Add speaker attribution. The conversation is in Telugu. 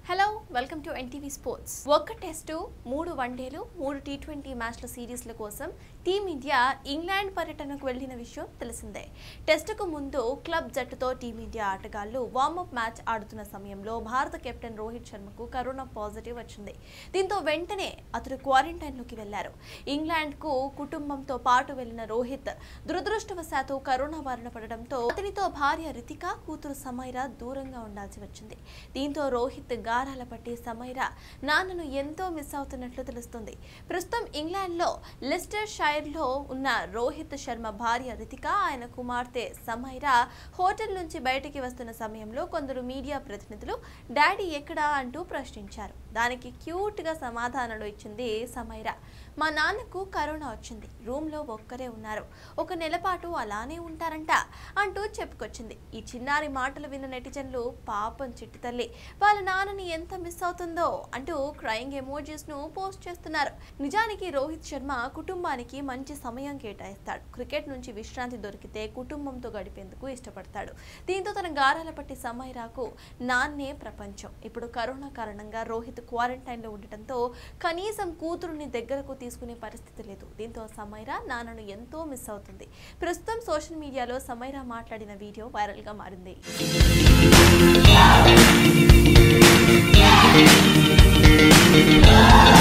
Speaker 1: Hello welcome to NTV sports ఒక్క టెస్టు మూడు వన్డేలు మూడు టీ ట్వంటీ మ్యాచ్ల సిరీస్ల కోసం టీమిండియా ఇంగ్లాండ్ పర్యటనకు వెళ్లిన విషయం తెలిసిందే టెస్టుకు ముందు క్లబ్ జట్టుతో టీమిండియా ఆటగాళ్లు వార్మప్ మ్యాచ్ ఆడుతున్న సమయంలో భారత కెప్టెన్ రోహిత్ శర్మకు కరోనా పాజిటివ్ వచ్చింది దీంతో వెంటనే అతడు క్వారంటైన్లోకి వెళ్లారు ఇంగ్లాండ్కు కుటుంబంతో పాటు వెళ్లిన రోహిత్ దురదృష్టవశాత్తు కరోనా బారిన పడడంతో అతనితో భార్య రితిక కూతురు సమైరా దూరంగా ఉండాల్సి వచ్చింది దీంతో రోహిత్ గారాల పట్టి సమైరా నాన్నను ఎంతో మిస్ అవుతున్నట్లు తెలుస్తుంది ప్రస్తుతం ఇంగ్లాండ్లో లెస్టర్ షైర్లో ఉన్న రోహిత్ శర్మ భార్య రితిక ఆయన కుమార్తె సమైరా హోటల్ నుంచి బయటికి వస్తున్న సమయంలో కొందరు మీడియా ప్రతినిధులు డాడీ ఎక్కడా అంటూ ప్రశ్నించారు దానికి క్యూట్గా సమాధానాలు ఇచ్చింది సమైరా మా నాన్నకు కరోనా వచ్చింది రూమ్లో ఒక్కరే ఉన్నారు ఒక నెల పాటు అలానే ఉంటారంట అంటూ చెప్పుకొచ్చింది ఈ చిన్నారి మాటలు విన్న నెటిజన్లు పాపం చిట్టి తల్లి వాళ్ళ నాన్నని ఎంత మిస్ అవుతుందో అంటూ క్రయింగ్ ఎమోజీస్ ను పోస్ట్ చేస్తున్నారు నిజానికి రోహిత్ శర్మ కుటుంబానికి మంచి సమయం కేటాయిస్తాడు క్రికెట్ నుంచి విశ్రాంతి దొరికితే కుటుంబంతో గడిపేందుకు ఇష్టపడతాడు దీంతో తన గారాల పట్టి సమైరాకు నాన్నే ప్రపంచం ఇప్పుడు కరోనా కారణంగా రోహిత్ క్వారంటైన్లో ఉండటంతో కనీసం కూతురుని దగ్గరకు తీసుకునే పరిస్థితి లేదు దీంతో సమైరా నాన్నను ఎంతో మిస్ అవుతుంది ప్రస్తుతం సోషల్ మీడియాలో సమైరా మాట్లాడిన వీడియో వైరల్గా మారింది
Speaker 2: Yeah.